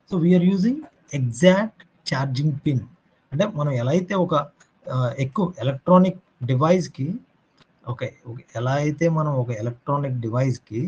So we're using exact charging pin అంటే మనం ఎలా అయితే ఒక ఆ, ఎక్కువ ఎలక్ట్రానిక్ డివైస్కి ఓకే ఓకే ఎలా అయితే మనం ఒక ఎలక్ట్రానిక్ డివైస్కి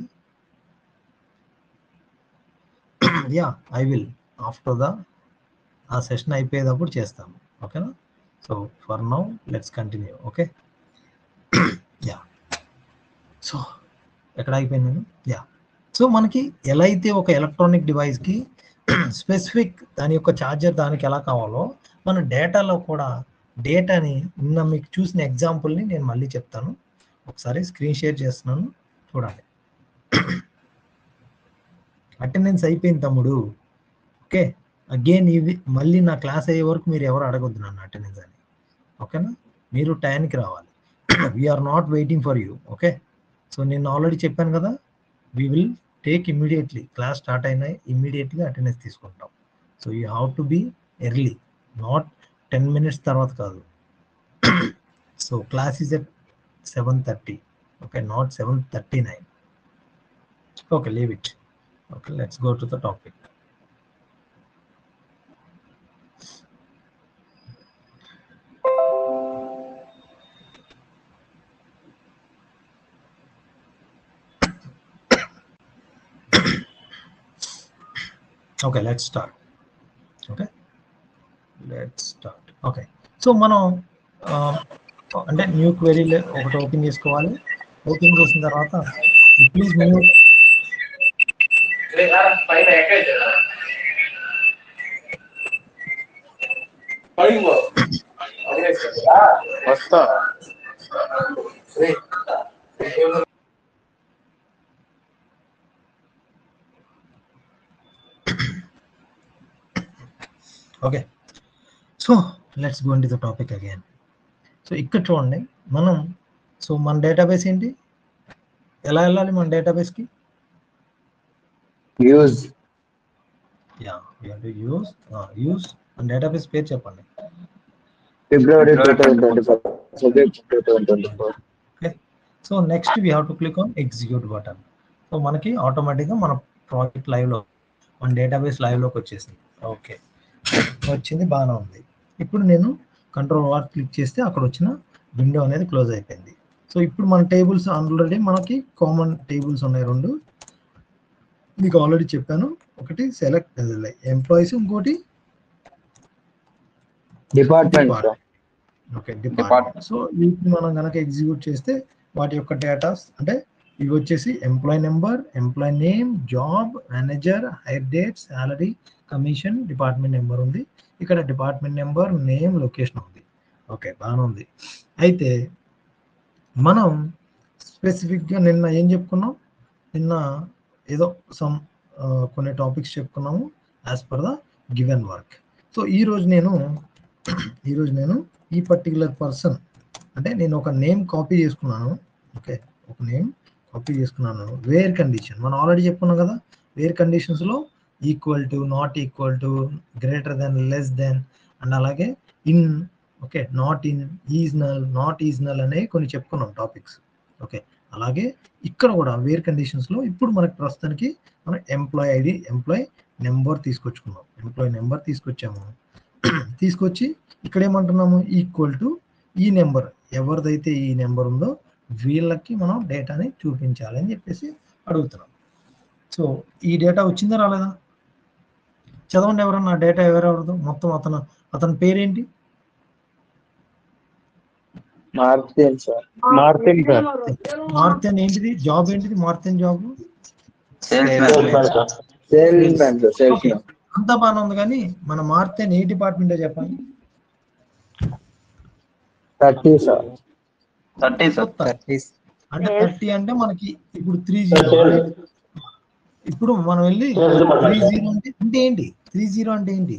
yeah I will after the uh session అయిపోయేటప్పుడు చేస్తాము ఓకేనా so for now let's continue okay yeah so ఎక్కడ అయిపోయింది నేను యా సో మనకి ఎలా అయితే ఒక ఎలక్ట్రానిక్ డివైస్కి స్పెసిఫిక్ దాని యొక్క ఛార్జర్ దానికి ఎలా కావాలో మన డేటాలో కూడా డేటాని నిన్న మీకు చూసిన ఎగ్జాంపుల్ని నేను మళ్ళీ చెప్తాను ఒకసారి స్క్రీన్ షేర్ చేస్తున్నాను చూడండి అటెండెన్స్ అయిపోయింది తమ్ముడు ఓకే అగైన్ ఇవి మళ్ళీ నా క్లాస్ అయ్యే వరకు మీరు ఎవరు అడగొద్దు నన్ను అటెండెన్స్ అని ఓకేనా మీరు టైంకి రావాలి we're not waiting for you okay so నేను ఆల్రెడీ చెప్పాను కదా we will take immediately class start అయినా ఇమ్మీడియట్లీ అటెండెన్స్ తీసుకుంటాం so you have to be early not ten minutes తర్వాత కాదు so class is at seven thirty okay not seven thirty nine okay leave it okay let's go to the topic okay let's start okay let's start okay so uh ఆ, అంటే new query ఒకటి open చేసుకోవాలి open చేసిన తర్వాత please new వస్తా okay so let's go into the topic again so ఇక్కడ చూడండి మనం సో మన డేటాబేస్ ఏంటి ఎలా వెళ్ళాలి మన డేటాబేస్కి యూజ్ యా యూస్ యూస్ మన డేటాబేస్ పేరు చెప్పండి February two thousand twenty four subject two thousand twenty four so next we have to click on execute button so మనకి ఆటోమేటిక్గా మన ప్రాజెక్ట్ లైవ్లో మన డేటాబేస్ లైవ్లోకి వచ్చేసింది ఓకే వచ్చింది బాగానే ఉంది ఇప్పుడు నేను కంట్రోల్ వార్ క్లిక్ చేస్తే అక్కడ వచ్చిన విండో అనేది క్లోజ్ అయిపోయింది సో ఇప్పుడు మన టేబుల్స్ ఆల్రెడీ మనకి కామన్ టేబుల్స్ ఉన్నాయి రెండు మీకు ఆల్రెడీ చెప్పాను ఒకటి సెలెక్ట్ ఎంప్లాయీస్ ఇంకోటి డిపార్ట్మెంట్ ఓకే డిపార్ట్మెంట్ సో వీటిని మనం కనుక ఎగ్జిక్యూట్ చేస్తే వాటి యొక్క డేటాస్ అంటే ఇవి వచ్చేసి employee number employee name job manager hire date salary commission department number ఉంది ఇక్కడ డిపార్ట్మెంట్ నెంబర్ నేమ్ లొకేషన్ ఉంది ఓకే బాగానే ఉంది అయితే మనం స్పెసిఫిక్గా నిన్న ఏం చెప్పుకున్నాం నిన్న ఏదో సమ్ కొన్ని టాపిక్స్ చెప్పుకున్నాము as per the given work so ఈ రోజు నేను ఈరోజు నేను ఈ పర్టికులర్ పర్సన్ అంటే నేను ఒక నేమ్ కాపీ చేసుకున్నాను ఓకే ఒక నేమ్ కాపీ చేసుకున్నాను వేర్ కండిషన్ మనం ఆల్రెడీ చెప్పుకున్నాం కదా వేర్ కండిషన్స్లో equal to not equal to greater than less than and అలాగే in okay not in is null not is null అనే కొన్ని చెప్పుకున్నాం టాపిక్స్ ఓకే అలాగే ఇక్కడ కూడా వేర్ కండిషన్స్లో ఇప్పుడు మనకి ప్రస్తుతానికి మనం ఎంప్లాయ్ ఐడి ఎంప్లాయ్ నెంబర్ తీసుకొచ్చుకున్నాం ఎంప్లాయ్ నెంబర్ తీసుకొచ్చాము తీసుకొచ్చి ఇక్కడ ఏమంటున్నాము ఈక్వల్ టు ఈ నెంబర్ ఎవరిదైతే ఈ నెంబర్ ఉందో వీళ్ళకి మనం డేటాని చూపించాలి అని చెప్పేసి అడుగుతున్నాం సో ఈ డేటా వచ్చిందా రాలేదా చదవండి ఎవరన్నా డేటా ఎవరెవరిదో మొత్తం అతను అతని పేరేంటి Martin sir Martin sir Martin ఏంటిది జాబ్ ఏంటిది Martin job sales man sir sales man అంతా బాగానే ఉంది కానీ మన మార్తెన్ ఏ డిపార్ట్మెంటో చెప్పండి థర్టీ సార్ థర్టీ సార్ అంటే థర్టీ అంటే మనకి ఇప్పుడు త్రీ జీరో ఇప్పుడు మనం వెళ్ళి త్రీ జీరో అంటే అంటే ఏంటి త్రీ జీరో అంటే ఏంటి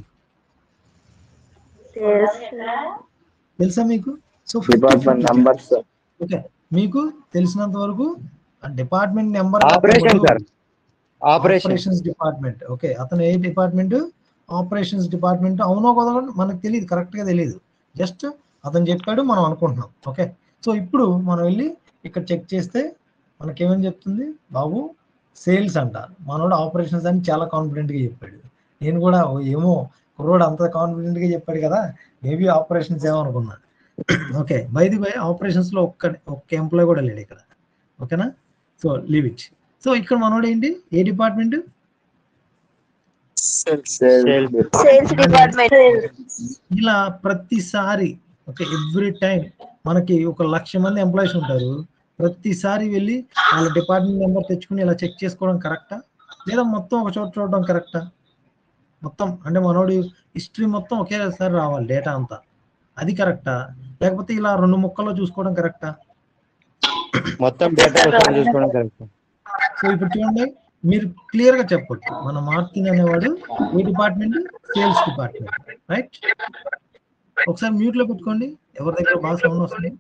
తెలుసా మీకు so department number sir okay మీకు తెలిసినంత వరకు department number operation sir operation operations department okay అతను ఏ డిపార్ట్మెంట్ ఆపరేషన్స్ డిపార్ట్మెంట్ అవునో కదా మనకు తెలియదు కరెక్ట్ గా తెలియదు జస్ట్ అతను చెప్పాడు మనం అనుకుంటున్నాం ఓకే సో ఇప్పుడు మనం వెళ్ళి ఇక్కడ చెక్ చేస్తే మనకేమని చెప్తుంది బాబు సేల్స్ అంట మనోడు ఆపరేషన్స్ అని చాలా కాన్ఫిడెంట్ గా చెప్పాడు నేను కూడా ఓ ఏమో కుర్రోడు అంత కాన్ఫిడెంట్ గా చెప్పాడు కదా మేబీ ఆపరేషన్స్ ఏమో అనుకున్నా ఓకే బైది బై ఆపరేషన్స్ లో ఒక్క ఒక్క ఎంప్లాయ్ కూడా లేడు ఇక్కడ ఓకేనా సో లీవ్ ఇట్ సో ఇక్కడ మనోడు ఏంటి ఏ డిపార్ట్మెంట్ సేల్స్ డిపార్ట్మెంట్ ఇలా ప్రతిసారి ఓకే ఎవ్రీ టైం మనకి ఒక లక్ష మంది ఎంప్లాయీస్ ఉంటారు ప్రతిసారి వెళ్ళి వాళ్ళ డిపార్ట్మెంట్ నెంబర్ తెచ్చుకుని ఇలా చెక్ చేసుకోవడం కరెక్టా లేదా మొత్తం ఒక చోట చూడడం కరెక్టా మొత్తం అంటే మనోడి హిస్టరీ మొత్తం ఒకేసారి రావాలి డేటా అంతా అది కరెక్టా లేకపోతే ఇలా రెండు ముక్కల్లో చూసుకోవడం కరెక్టా మొత్తం డేటా ఒకసారి చూసుకోవడం కరెక్ట్ సో ఇప్పుడు చూడండి మీరు క్లియర్ గా చెప్పొచ్చు మన మార్టిన్ అనేవాడు ఏ డిపార్ట్మెంట్ సేల్స్ డిపార్ట్మెంట్ రైట్ ఒకసారి మ్యూట్ లో పెట్టుకోండి ఎవరి దగ్గర బాగా సౌండ్ వస్తుంది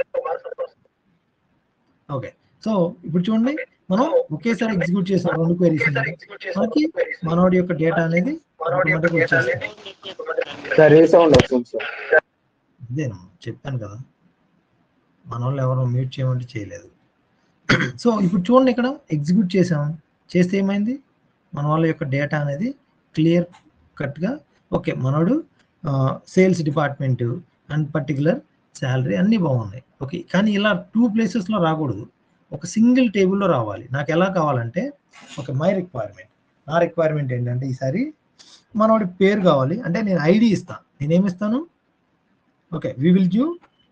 ఓకే సో ఇప్పుడు చూడండి మనం ఒకేసారి ఎగ్జిక్యూట్ చేసిన రెండు క్వైరీస్ మనకి మనోడి యొక్క డేటా అనేది ఆటోమేటిక్ వచ్చేస్తుంది సార్ ఏ సౌండ్ వస్తుంది సార్ ఇదేను చెప్పాను కదా మన వాళ్ళు ఎవరు మ్యూట్ చేయమంటే చేయలేదు సో ఇప్పుడు చూడండి ఇక్కడ ఎగ్జిక్యూట్ చేసాం చేస్తే ఏమైంది మన వాళ్ళ యొక్క డేటా అనేది క్లియర్ కట్గా ఓకే మనోడు sales department and particular salary అన్నీ బాగున్నాయి ఓకే కానీ ఇలా టూ ప్లేసెస్లో రాకూడదు ఒక సింగిల్ టేబుల్లో రావాలి నాకు ఎలా కావాలంటే ఓకే మై రిక్వైర్మెంట్ నా రిక్వైర్మెంట్ ఏంటంటే ఈసారి మనోడి పేరు కావాలి అంటే నేను ఐడి ఇస్తాను నేనేమి ఇస్తాను okay we will give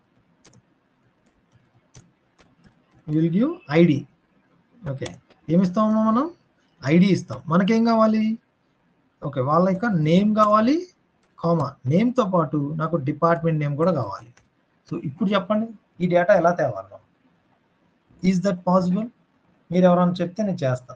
will give ID okay ఏమి ఇస్తాము మనం ఐడి ఇస్తాం మనకేం కావాలి ఓకే వాళ్ళ యొక్క నేమ్ కావాలి కామా నేమ్తో పాటు నాకు డిపార్ట్మెంట్ నేమ్ కూడా కావాలి సో ఇప్పుడు చెప్పండి ఈ డేటా ఎలా తేవాలి మనం ఈజ్ దట్ పాసిబుల్ మీరు ఎవరైనా చెప్తే నేను చేస్తాను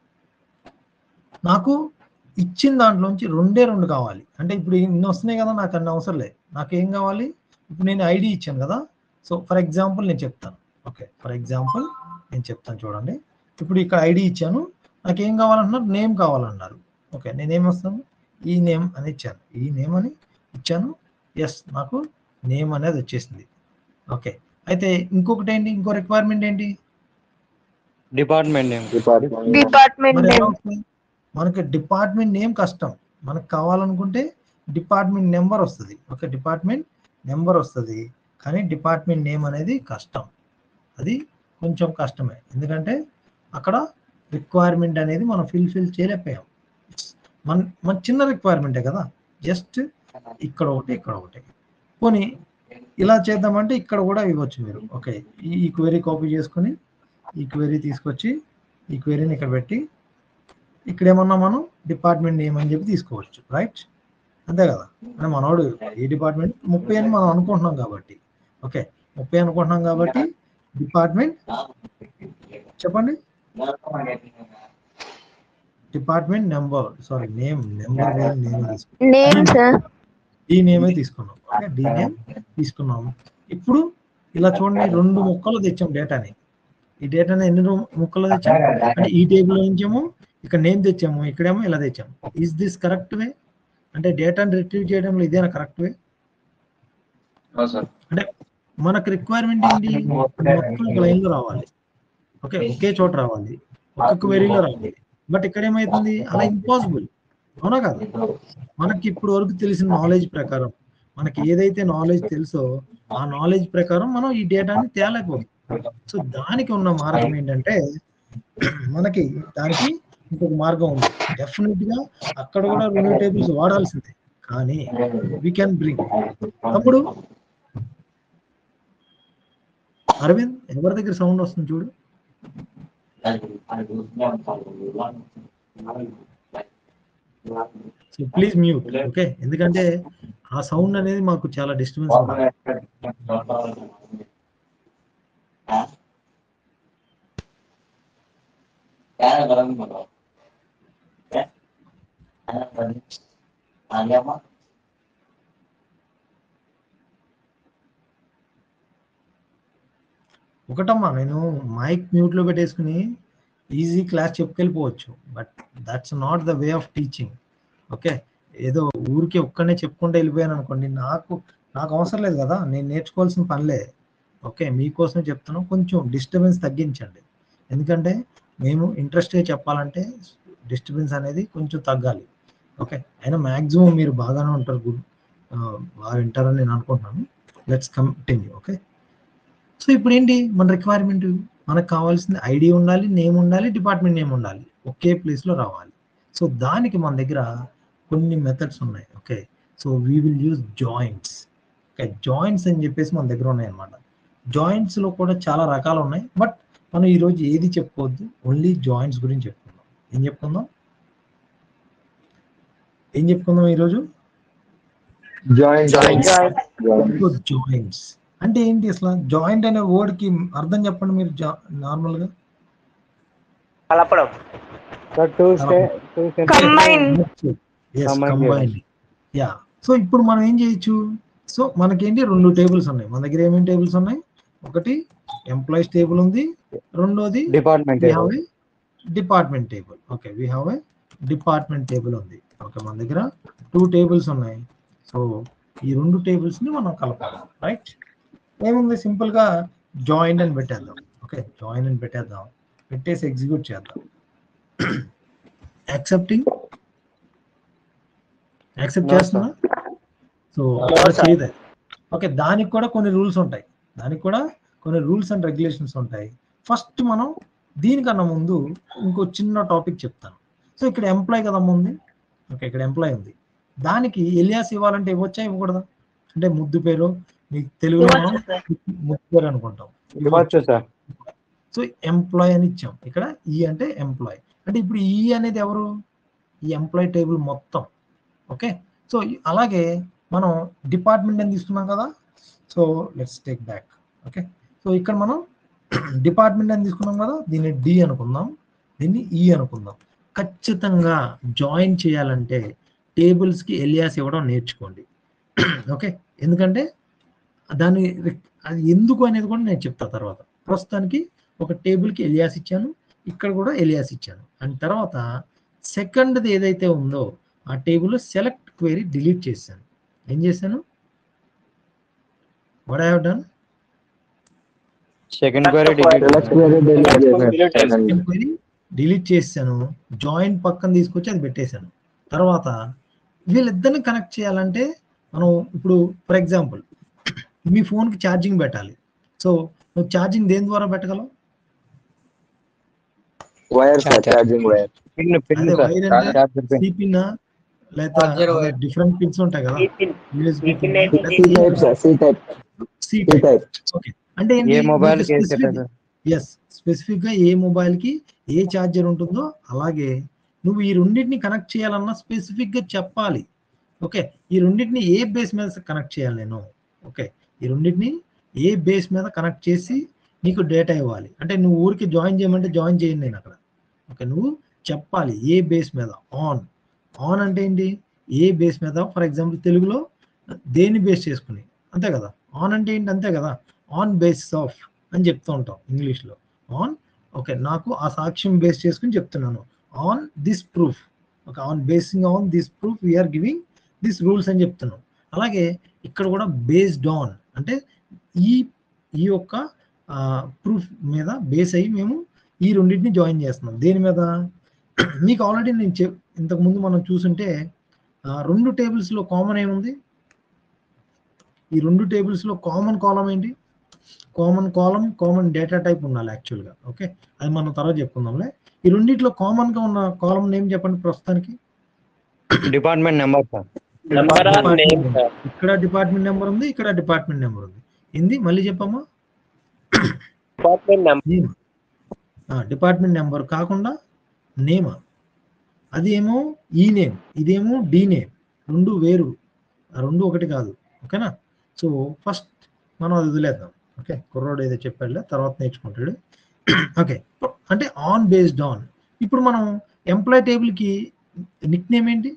నాకు ఇచ్చిన దాంట్లోంచి రెండే రెండు కావాలి అంటే ఇప్పుడు ఇన్ని వస్తున్నాయి కదా నాకు అన్ని అవసరం లేదు నాకు ఏం కావాలి ఇప్పుడు నేను ఐడి ఇచ్చాను కదా సో ఫర్ ఎగ్జాంపుల్ నేను చెప్తాను ఓకే ఫర్ ఎగ్జాంపుల్ నేను చెప్తాను చూడండి ఇప్పుడు ఇక్కడ ఐడి ఇచ్చాను నాకు ఏం కావాలంటున్నారు నేమ్ కావాలన్నారు ఓకే నేనేం వస్తాను ఈ నేమ్ అని ఇచ్చాను ఈ నేమ్ అని ఇచ్చాను ఎస్ నాకు నేమ్ అనేది వచ్చేసింది ఓకే అయితే ఇంకొకటి ఏంటి ఇంకో రిక్వైర్మెంట్ ఏంటి డిపార్ట్మెంట్ నేమ్ డిపార్ట్మెంట్ డిపార్ట్మెంట్ మరి ఎలా నేమ్ వస్తుంది? మనకి డిపార్ట్మెంట్ నేమ్ కష్టం మనకు కావాలనుకుంటే డిపార్ట్మెంట్ నెంబర్ వస్తుంది ఓకే డిపార్ట్మెంట్ నెంబర్ వస్తుంది కానీ డిపార్ట్మెంట్ నేమ్ అనేది కష్టం అది కొంచెం కష్టమే ఎందుకంటే అక్కడ రిక్వైర్మెంట్ అనేది మనం ఫిల్ ఫిల్ చేయలేకపోయాం మన మన చిన్న రిక్వైర్మెంటే కదా జస్ట్ ఇక్కడ ఒకటి ఇక్కడ ఒకటి పోనీ ఇలా చేద్దామంటే ఇక్కడ కూడా ఇవ్వచ్చు మీరు ఓకే ఈ క్వెరీ కాపీ చేసుకొని ఈ క్వెరీ తీసుకొచ్చి ఈ క్వెరీని ఇక్కడ పెట్టి ఇక్కడ ఏమన్నా మనం డిపార్ట్మెంట్ నేమ్ అని చెప్పి తీసుకోవచ్చు రైట్ అంతే కదా అంటే మనోడు ఏ డిపార్ట్మెంట్ ముప్పై అని మనం అనుకుంటున్నాం కాబట్టి ఓకే ముప్పై అనుకుంటున్నాం కాబట్టి డిపార్ట్మెంట్ చెప్పండి department number sorry name number name తీసుకున్నాం నేమ్ సార్ ఈ నేమే తీసుకున్నాం ఓకే డి నేమ్ తీసుకున్నాం ఇప్పుడు ఇలా చూడండి రెండు ముక్కలు తెచ్చాం డేటాని ఈ డేటాని ఎన్ని రూ- ముక్కలు తెచ్చాం అంటే ఈ టేబుల్ నుంచేమో ఇక్కడ నేమ్ తెచ్చాము ఇక్కడేమో ఇలా తెచ్చాము ఈజ్ దిస్ కరెక్ట్ వే అంటే డేటాని రిట్రీవ్ చేయడంలో ఇదేనా కరెక్ట్ వే అవును సార్ అంటే మనకు రిక్వైర్మెంట్ ఏంటి మొత్తం ఒక లైన్ లో రావాలి ఓకే ఒకే చోట రావాలి ఒక్కొక్క వెరీలో రావాలి బట్ ఇక్కడ ఏమైతుంది అలా ఇంపాసిబుల్ అవునా కదా మనకి ఇప్పుడు వరకు తెలిసిన నాలెడ్జ్ ప్రకారం మనకి ఏదైతే నాలెడ్జ్ తెలుసో ఆ నాలెడ్జ్ ప్రకారం మనం ఈ డేటాని తేలేకపోతుంది సో దానికి ఉన్న మార్గం ఏంటంటే మనకి దానికి ఇంకొక మార్గం ఉంది డెఫినెట్ గా అక్కడ కూడా రెండు టేబుల్స్ వాడాల్సిందే కానీ వీ కెన్ బ్రింగ్ అప్పుడు అరవింద్ ఎవరి దగ్గర సౌండ్ వస్తుంది చూడు సో ప్లీజ్ మ్యూట్ ఓకే ఎందుకంటే ఆ సౌండ్ అనేది మాకు చాలా డిస్టర్బెన్స్ ఉంది ఒకటమ్మా నేను మైక్ మ్యూట్ లో పెట్టేసుకుని ఈజీ క్లాస్ చెప్పుకెళ్ళిపోవచ్చు but that's not the way of teaching okay ఏదో ఊరికే ఒక్కనే చెప్పుకుంటూ వెళ్ళిపోయాను అనుకోండి నాకు నాకు అవసరం లేదు కదా నేను నేర్చుకోవాల్సిన పనిలే ఓకే మీకోసం చెప్తాను కొంచెం డిస్టర్బెన్స్ తగ్గించండి ఎందుకంటే మేము ఇంట్రెస్ట్గా చెప్పాలంటే డిస్టర్బెన్స్ అనేది కొంచెం తగ్గాలి ఓకే అయినా మాక్సిమం మీరు బాగానే ఉంటారు గుడ్ బాగా వింటారని నేను అనుకుంటున్నాను లెట్స్ కంటిన్యూ ఓకే సో ఇప్పుడు ఏంటి మన రిక్వైర్మెంట్ మనకు కావాల్సింది ఐడి ఉండాలి నేమ్ ఉండాలి డిపార్ట్మెంట్ నేమ్ ఉండాలి ఒకే ప్లేస్లో రావాలి సో దానికి మన దగ్గర కొన్ని మెథడ్స్ ఉన్నాయి okay so we will use joints okay joints అని చెప్పేసి మన దగ్గర ఉన్నాయి అనమాట జాయింట్స్లో కూడా చాలా రకాలు ఉన్నాయి బట్ మనం ఈరోజు ఏది చెప్పుకోవద్దు ఓన్లీ జాయింట్స్ గురించి చెప్పుకుందాం ఏం చెప్పుకుందాం ఏం చెప్పుకుందాం ఈరోజు జాయింట్ Joint. జాయింట్స్ అంటే ఏంటి అసలు జాయింట్ అనే word కి అర్థం చెప్పండి మీరు నార్మల్ గా కలపడం sir to stay to Combine. Combine combine yeah so ఇప్పుడు మనం ఏం చేయొచ్చు సో మనకేంటి రెండు టేబుల్స్ ఉన్నాయి మన దగ్గర ఏమేమి టేబుల్స్ ఉన్నాయి ఒకటి ఎంప్లాయీస్ టేబుల్ ఉంది రెండోది department we have a department table okay we have a department table ఉంది ఓకే మన దగ్గర టూ టేబుల్స్ ఉన్నాయి సో ఈ రెండు టేబుల్స్ ని మనం కలపాలి రైట్ ఏముంది సింపుల్ గా జాయిన్ అని పెట్టేద్దాం ఓకే జాయిన్ అని పెట్టేద్దాం పెట్టేసి ఎగ్జిక్యూట్ చేద్దాం యాక్సెప్టింగ్ యాక్సెప్ట్ No, sir. చేస్తున్నా సో చేయదు ఓకే దానికి కూడా కొన్ని రూల్స్ ఉంటాయి దానికి కూడా కొన్ని రూల్స్ అండ్ రెగ్యులేషన్స్ ఉంటాయి ఫస్ట్ మనం దీనికన్నా ముందు ఇంకో చిన్న టాపిక్ చెప్తాను సో ఇక్కడ ఎంప్లాయ్ కదా ఉంది ఓకే ఇక్కడ ఎంప్లాయ్ ఉంది దానికి ఎలియాస్ ఇవ్వాలంటే ఇవ్వచ్చా ఇవ్వకూడదా అంటే ముద్దు పేరు మీకు తెలుగులో మనం ముద్దు పేరు అనుకుంటాం ఇవ్వచ్చు సార్ సో ఎంప్లాయ్ అని ఇచ్చాం ఇక్కడ ఈ అంటే ఎంప్లాయ్ అంటే ఇప్పుడు ఈ అనేది ఎవరు ఈ ఎంప్లాయ్ టేబుల్ మొత్తం ఓకే సో అలాగే మనం డిపార్ట్మెంట్ అని తీసుకున్నాం కదా so let's take back okay so ఇక్కడ మనం డిపార్ట్మెంట్ అని తీసుకున్నాం కదా దీన్ని డి అనుకుందాం దీన్ని ఈ అనుకుందాం ఖచ్చితంగా జాయిన్ చేయాలంటే tables కి ఎలియాస్ ఇవ్వడం నేర్చుకోండి ఓకే ఎందుకంటే దాని రిక్- అది ఎందుకు అనేది కూడా నేను చెప్తా తర్వాత ప్రస్తుతానికి ఒక టేబుల్కి ఎలియాస్ ఇచ్చాను ఇక్కడ కూడా ఎలియాస్ ఇచ్చాను అండ్ తర్వాత సెకండ్ది ఏదైతే ఉందో ఆ టేబుల్లో సెలెక్ట్ క్వైరీ డిలీట్ చేశాను ఏం చేశాను what I have done second query select query delete చేశాను క్వైరీ డిలీట్ చేశాను జాయింట్ పక్కన తీసుకొచ్చి అది పెట్టేశాను తర్వాత వీళ్ళిద్దరిని కనెక్ట్ చేయాలంటే మనం ఇప్పుడు ఫర్ ఎగ్జాంపుల్ మీ ఫోన్కి ఛార్జింగ్ పెట్టాలి సో నువ్వు ఛార్జింగ్ దేని ద్వారా పెట్టగలవు wire sir charging wire pin pin అదే సార్ వైర్ అంటే చార్జర్ పిన్ సి పిన్ లేదా డిఫరెంట్ పిన్స్ ఉంటాయి కదా USB pin pin, అయితే C type sir C type C C type. Type okay అంటే ఏంటి? ఏ మొబైల్ మీకు కి specific- ఎస్ స్పెసిఫిక్ గా ఏ మొబైల్ కి ఏ ఛార్జర్ ఉంటుందో అలాగే నువ్వు ఈ రెండింటిని కనెక్ట్ చేయాలన్నా స్పెసిఫిక్ గా చెప్పాలి ఓకే ఈ రెండింటిని ఏ బేస్ మీద కనెక్ట్ చేయాలి నేను ఓకే ఈ రెండింటిని ఏ బేస్ మీద కనెక్ట్ చేసి నీకు డేటా ఇవ్వాలి అంటే నువ్వు ఊరికి జాయిన్ చేయమంటే జాయిన్ చేయండి నేను అక్కడ ఓకే నువ్వు చెప్పాలి ఏ బేస్ మీద ఆన్ ఆన్ అంటే ఏంటి ఏ బేస్ మీద ఫర్ ఎగ్జాంపుల్ తెలుగులో దేన్ని బేస్ చేసుకుని అంతే కదా ఆన్ అంటే ఏంటి అంతే కదా ఆన్ బేసిస్ ఆఫ్ అని చెప్తూ ఉంటాం ఇంగ్లీష్లో ఆన్ ఓకే నాకు ఆ సాక్ష్యం బేస్ చేసుకుని చెప్తున్నాను on this proof okay on basing on this proof we're giving this rules అని చెప్తున్నాం అలాగే ఇక్కడ కూడా బేస్డ్ ఆన్ అంటే ఈ ఈ యొక్క ప్రూఫ్ మీద బేస్ అయ్యి మేము ఈ రెండింటిని జాయిన్ చేస్తున్నాం దేని మీద మీకు ఆల్రెడీ నేను చెప్ ఇంతకు ముందు మనం చూసుంటే ఆ, రెండు tables లో కామన్ ఏముంది ఈ రెండు tables లో కామన్ కాలం ఏంటి common column common data type ఉండాలి యాక్చువల్గా ఓకే అది మనం తర్వాత చెప్పుకుందాంలే ఈ రెండిట్లో కామన్ గా ఉన్న కాలం నేమ్ చెప్పండి ప్రస్తుతానికి department number sir number or Department name number. ఇక్కడ డిపార్ట్మెంట్ నెంబర్ ఉంది ఇక్కడ డిపార్ట్మెంట్ నెంబర్ ఉంది ఏంది మళ్ళీ చెప్పమ్మా department number name department number కాకుండా నేమ్ అది ఏమో ఈ నేమ్ ఇదేమో డి నేమ్ రెండు వేరు ఆ రెండు ఒకటి కాదు ఓకేనా సో ఫస్ట్ మనం అది వదిలేద్దాం ఓకే కుర్రోడు ఏదో చెప్పాడులే తర్వాత నేర్చుకుంటాడు ఓకే అంటే ఆన్ బేస్డ్ ఆన్ ఇప్పుడు మనం ఎంప్లాయ్ టేబుల్కి నిక్ నేమ్ ఏంటి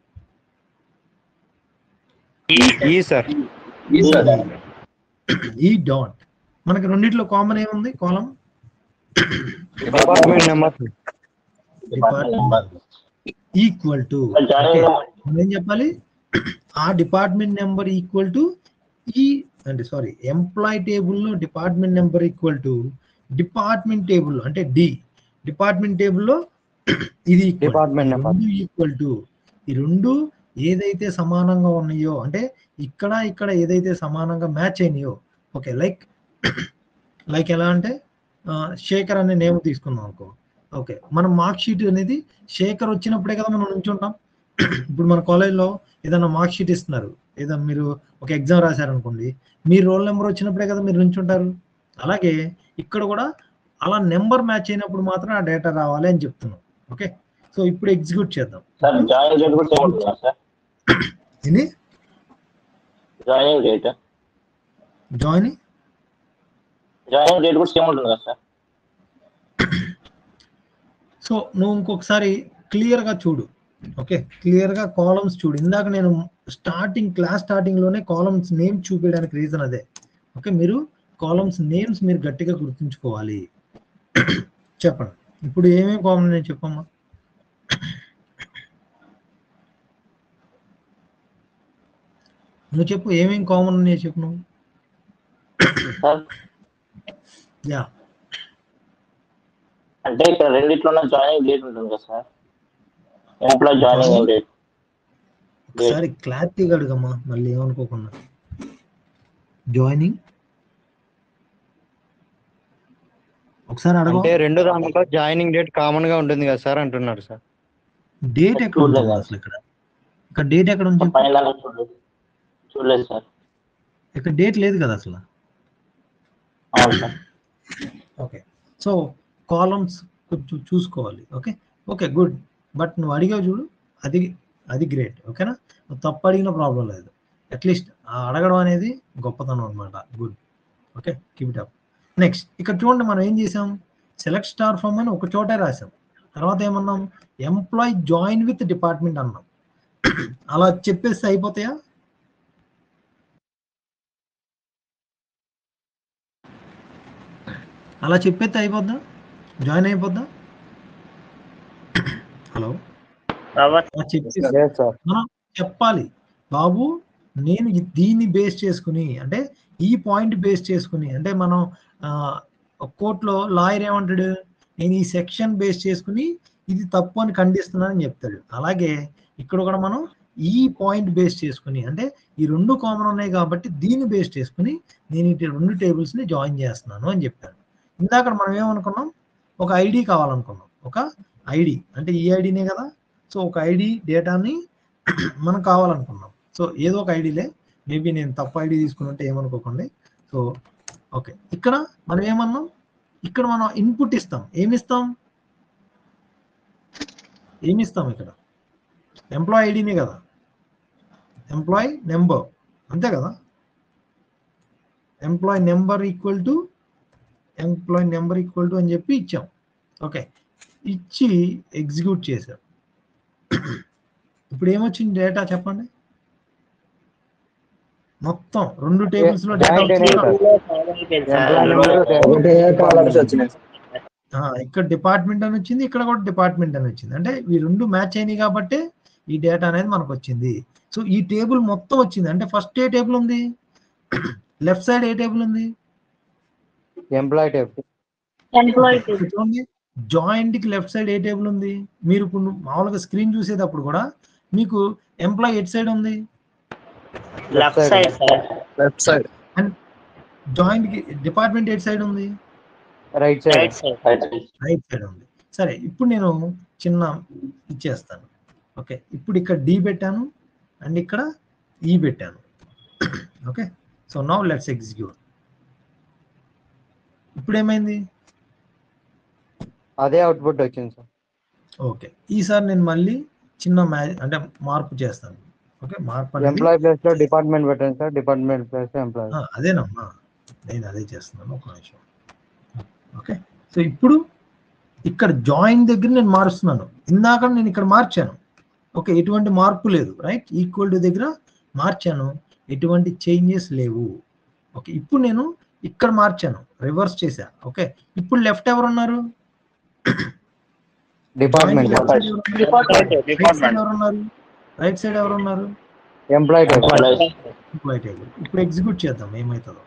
ఈ సార్ ఈ సార్ ఈ డాట్ మనకి రెండిట్లో కామన్ ఏముంది column department number department equal to ఏం చెప్పాలి ఆ department number equal to E అంటే సారీ ఎంప్లాయ్ టేబుల్లో department number equal to department table అంటే డి డిపార్ట్మెంట్ టేబుల్లో ఇది డిపార్ట్మెంట్ నెంబర్ ఈక్వల్ టు ఈ రెండు ఏదైతే సమానంగా ఉన్నాయో అంటే ఇక్కడ ఇక్కడ ఏదైతే సమానంగా మ్యాచ్ అయినాయో ఓకే లైక్ లైక్ ఎలా అంటే ఆ, శేఖర్ అనే నేమ్ తీసుకుందాం అనుకో ఓకే మన మార్క్ షీట్ అనేది శేఖర్ వచ్చినప్పుడే కదా మనం నుంచుంటాం ఇప్పుడు మన కాలేజ్లో ఏదైనా మార్క్ షీట్ ఇస్తున్నారు ఏదైనా మీరు ఒక ఎగ్జామ్ రాశారనుకోండి మీ రోల్ నెంబర్ వచ్చినప్పుడే కదా మీరు నుంచుంటారు అలాగే ఇక్కడ కూడా అలా నెంబర్ మ్యాచ్ అయినప్పుడు మాత్రం ఆ డేటా రావాలి అని చెప్తున్నాం ఓకే సో ఇప్పుడు ఎగ్జిక్యూట్ చేద్దాం సార్ జాయిన్ డేట్ కూడా సేమ్ ఉంటుందా సార్ ఇది joining date join joining date కూడా సేమ్ ఉంటుంది కదా సార్ సో నువ్వు ఇంకొకసారి క్లియర్ గా చూడు ఓకే క్లియర్ గా కాలమ్స్ చూడు ఇందాక నేను స్టార్టింగ్ క్లాస్ స్టార్టింగ్ లోనే కాలమ్స్ నేమ్ చూపించడానికి రీజన్ అదే ఓకే మీరు కాలమ్స్ నేమ్స్ మీరు గట్టిగా గుర్తుంచుకోవాలి చెప్పండి ఇప్పుడు ఏమేమి కామన్ నేను చెప్పమ్మా నువ్వు చెప్పు ఏమేమి కామన్ ఉన్నాయో చెప్పు నువ్వు సార్ యా అంటే ఇక్కడ రెండిట్లోనే జాయినింగ్ డేట్ ఉంటుంది కదా సార్ ఎంప్లాయ్ జాయినింగ్ డేట్ ఒకసారి క్లారిటీగా అడుగమ్మా మళ్ళీ ఏమనుకోకుండా జాయినింగ్ ఒకసారి అడగ అంటే రెండు దాంట్లో జాయినింగ్ డేట్ కామన్ గా ఉంటుంది కదా సార్ అంటున్నారు సార్ డేట్ ఎక్కడ ఉంది అసలు ఇక్కడ ఇక్కడ డేట్ ఎక్కడ ఉంది చెప్పు. పైన చూడలేదు చూడలేదు సార్ ఇక్కడ డేట్ లేదు కదా అసలు అవును సార్ ఓకే సో కాలమ్స్ కొంచెం చూసుకోవాలి ఓకే ఓకే గుడ్ బట్ నువ్వు అడిగావు చూడు అది అది గ్రేట్ ఓకేనా నువ్వు తప్పు అడిగిన ప్రాబ్లం లేదు అట్లీస్ట్ అడగడం అనేది గొప్పతనం అనమాట good okay keep it up next ఇక్కడ చూడండి మనం ఏం చేసాం సెలెక్ట్ స్టార్ ఫామ్ అని ఒక చోటే రాసాం తర్వాత ఏమన్నాం ఎంప్లాయ్ జాయిన్ విత్ డిపార్ట్మెంట్ అన్నాం అలా చెప్పేస్తే అయిపోతాయా అలా చెప్పేస్తే అయిపోద్దా జాయిన్ అయిపోద్దా హలో అలా చెప్పేసి లేదు సార్ మనం చెప్పాలి బాబు నేను ఇ- దీన్ని బేస్ చేసుకుని అంటే ఈ పాయింట్ బేస్ చేసుకుని అంటే మనం కోర్టులో లాయర్ ఏమంటాడు నేను ఈ సెక్షన్ బేస్ చేసుకుని ఇది తప్పు అని ఖండిస్తున్నానని చెప్తాడు అలాగే ఇక్కడ కూడా మనం ఈ పాయింట్ బేస్ చేసుకుని అంటే ఈ రెండు కామన్ ఉన్నాయి కాబట్టి దీన్ని బేస్ చేసుకుని నేను ఈ రెండు టేబుల్స్ ని జాయిన్ చేస్తున్నాను అని చెప్పాను ఇందాక మనం ఏమనుకున్నాం ఒక ఐడి కావాలనుకున్నాం ఒక ఐడి అంటే ఈ ఐడినే కదా సో ఒక ఐడి డేటాని మనం కావాలనుకున్నాం సో ఏదో ఒక ఐడిలే మేబీ నేను తప్పు ఐడి తీసుకున్నట్టే ఏమనుకోకండి సో ఓకే ఇక్కడ మనం ఏమన్నాం ఇక్కడ మనం ఇన్పుట్ ఇస్తాం ఏమిస్తాం ఏమిస్తాం ఇక్కడ ఎంప్లాయ్ ఐడినే కదా ఎంప్లాయ్ నెంబర్ అంతే కదా employee number equal to employee number equal to అని చెప్పి ఇచ్చాం ఓకే ఇచ్చి ఎగ్జిక్యూట్ చేసాం ఇప్పుడు ఏమొచ్చింది డేటా చెప్పండి మొత్తం రెండు టేబుల్స్ లో డేటా Joint వచ్చింది అయినాయి కదా? ఒకటే కాలమ్స్ వచ్చినాయి ఆ, ఇక్కడ డిపార్ట్మెంట్ అని వచ్చింది ఇక్కడ కూడా డిపార్ట్మెంట్ అని వచ్చింది అంటే ఈ రెండు మ్యాచ్ అయినాయి కాబట్టి ఈ డేటా అనేది మనకు వచ్చింది సో ఈ టేబుల్ మొత్తం వచ్చింది అంటే ఫస్ట్ ఏ టేబుల్ ఉంది లెఫ్ట్ సైడ్ ఏ టేబుల్ ఉంది ఎంప్లాయ్ టైప్ ఎంప్లాయీ ఇక్కడ చూడండి జాయింట్ కి లెఫ్ట్ సైడ్ ఏ టేబుల్ ఉంది మీరు ఇప్పుడు మామూలుగా స్క్రీన్ చూసేటప్పుడు కూడా మీకు ఎంప్లాయ్ ఎట్ సైడ్ ఉంది left side sir left side joint కి డిపార్ట్మెంట్ ఎట్ సైడ్ ఉంది right side right side right side right side ఉంది సరే ఇప్పుడు నేను చిన్న ఇచ్చేస్తాను ఓకే ఇప్పుడు ఇక్కడ డి పెట్టాను అండ్ ఇక్కడ ఈ పెట్టాను okay so now let's execute ఇప్పుడు ఏమైంది అదే అవుట్పుట్ వచ్చింది సార్ ఓకే ఈసారి నేను మళ్ళీ చిన్న మ్యా అంటే మార్పు చేస్తాను ఓకే మార్పు అనేది ఎంప్లాయ్ ప్లేస్ లో డిపార్ట్మెంట్ పెట్టండి సార్ డిపార్ట్మెంట్ ప్లేస్ ఎంప్లాయ్ ఆ, అదేనమ్మా నేను అదే చేస్తున్నాను ఒక నిమిషం ఓకే సో ఇప్పుడు ఇక్కడ జాయిన్ దగ్గర నేను మారుస్తున్నాను ఇందాక నేను ఇక్కడ మార్చాను ఓకే ఎటువంటి మార్పు లేదు రైట్ ఈక్వల్ టు దగ్గర మార్చాను ఎటువంటి చేంజెస్ లేవు ఓకే ఇప్పుడు నేను ఇక్కడ మార్చాను రివర్స్ చేశా ఓకే ఇప్పుడు లెఫ్ట్ ఎవరు ఉన్నారు డిపార్ట్మెంట్ Left side ఎవరు ఉన్నారు? Department, Right side department. ఎవరు ఉన్నారు రైట్ సైడ్ ఎవరు ఉన్నారు ఎంప్లాయ్ టైప్ ఎంప్లాయ్ టేబుల్ ఇప్పుడు ఎగ్జిక్యూట్ చేద్దాం ఏమవుతుందో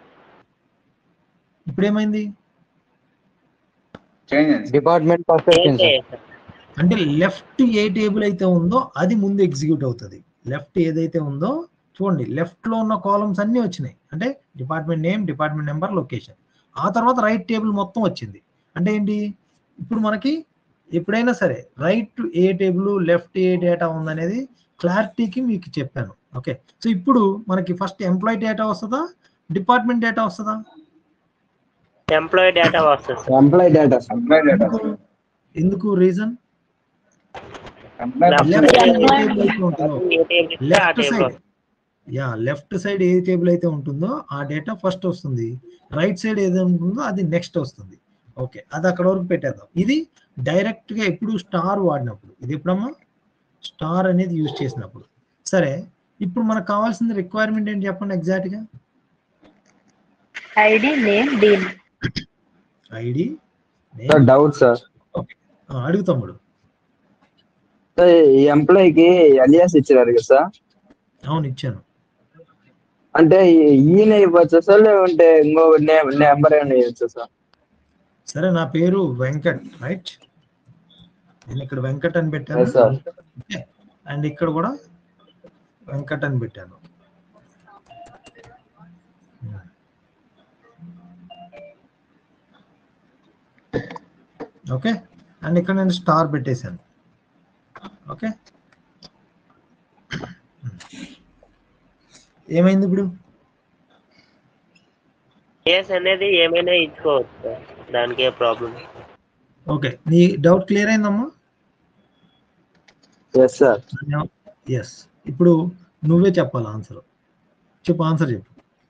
ఇప్పుడు ఏమైంది చేంజ్ అయింది డిపార్ట్మెంట్ ఫస్ట్ వచ్చింది సార్ అంటే లెఫ్ట్ ఏ టేబుల్ అయితే ఉందో అది ముందు ఎగ్జిక్యూట్ అవుతుంది లెఫ్ట్ ఏదైతే ఉందో చూడండి లెఫ్ట్ లో ఉన్న కాలమ్స్ అన్ని వచ్చినాయి అంటే department name department number location ఆ తర్వాత రైట్ టేబుల్ మొత్తం వచ్చింది అంటే ఏంటి ఇప్పుడు మనకి ఎప్పుడైనా సరే రైట్ ఏ టేబుల్ లెఫ్ట్ ఏ డేటా ఉందనేది క్లారిటీకి మీకు చెప్పాను ఓకే సో ఇప్పుడు మనకి ఫస్ట్ ఎంప్లాయీ డేటా వస్తుందా డిపార్ట్మెంట్ డేటా వస్తుందా ఎంప్లాయీ డేటా వస్తుంది sir employee data sir employee data ఎందుకు ఎందుకు రీజన్ ఎంప్లాయ్ లెఫ్ట్ ఏ టేబుల్ ఇస్తే ఆ సైడ్ ఏ టేబుల్ అయితే ఉంటుందో left table side yeah left side ఏ టేబుల్ అయితే ఉంటుందో ఆ డేటా ఫస్ట్ వస్తుంది రైట్ సైడ్ ఏది ఉంటుందో అది నెక్స్ట్ వస్తుంది ఓకే అది అక్కడ వరకు పెట్టేద్దాం ఇది డైరెక్ట్ గా ఎప్పుడు స్టార్ వాడినప్పుడు ఇది ఎప్పుడమ్మా స్టార్ అనేది యూజ్ చేసినప్పుడు సరే ఇప్పుడు మనకు కావాల్సిన రిక్వైర్మెంట్ ఏంటి చెప్పండి ఎగ్జాక్ట్ గా ఐడి నేమ్ డీన్ ఐడి సార్ డౌట్ సార్ అడుగు తమ్ముడు సార్ ఈ ఎంప్లాయీకి అలియాస్ ఇచ్చారు కదా సార్ అవును ఇచ్చాను అంటే ఈ- ఈయన ఇవ్వచ్చు సార్ లేదంటే ఇంకో నెంబర్ ఏమైనా ఇవ్వచ్చు సార్ సరే నా పేరు వెంకట్ రైట్ నేను ఇక్కడ వెంకట్ అని పెట్టాను Yes, sir. ఓకే అండ్ ఇక్కడ కూడా వెంకట్ అని పెట్టాను ఓకే అండ్ ఇక్కడ నేను స్టార్ పెట్టేశాను ఓకే ఏమైంది ఇప్పుడు కేస్ అనేది ఏమైనా ఇచ్చుకోవచ్చు సార్ దానికి ఏ ప్రాబ్లం ఓకే నీ డౌట్ క్లియర్ అయిందమ్మా ఎస్ సార్ ఎస్ ఇప్పుడు నువ్వే చెప్పాలి ఆన్సర్ చెప్పు ఆన్సర్ చెప్పు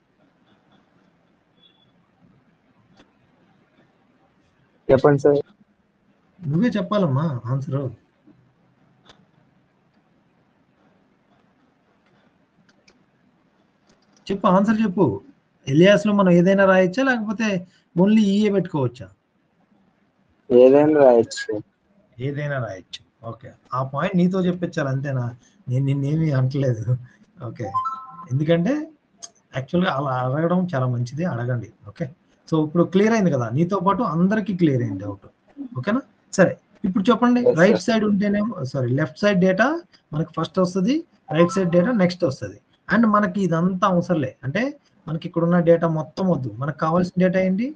చెప్పండి సార్ నువ్వే చెప్పాలమ్మా ఆన్సర్ చెప్పు ఆన్సర్ చెప్పు ఎలియాస్ లో మనం ఏదైనా రాయొచ్చా లేకపోతే ఓన్లీ ఈఏ పెట్టుకోవచ్చా ఏదైనా రాయొచ్చు సార్ ఏదైనా రాయొచ్చు ఓకే ఆ పాయింట్ నీతో చెప్పించాలి అంతేనా నేను నిన్నేమి అంటలేదు ఓకే ఎందుకంటే యాక్చువల్గా అలా అడగడం చాలా మంచిది అడగండి ఓకే సో ఇప్పుడు క్లియర్ అయింది కదా నీతో పాటు అందరికీ క్లియర్ అయింది డౌట్ ఓకేనా సరే ఇప్పుడు చెప్పండి Yes, sir. రైట్ సైడ్ ఉంటేనేమో సారీ లెఫ్ట్ సైడ్ డేటా మనకి ఫస్ట్ వస్తుంది రైట్ సైడ్ డేటా నెక్స్ట్ వస్తుంది అండ్ మనకి ఇదంతా అవసరంలే అంటే మనకి ఇక్కడ ఉన్న డేటా మొత్తం వద్దు మనకు కావాల్సిన డేటా ఏంటి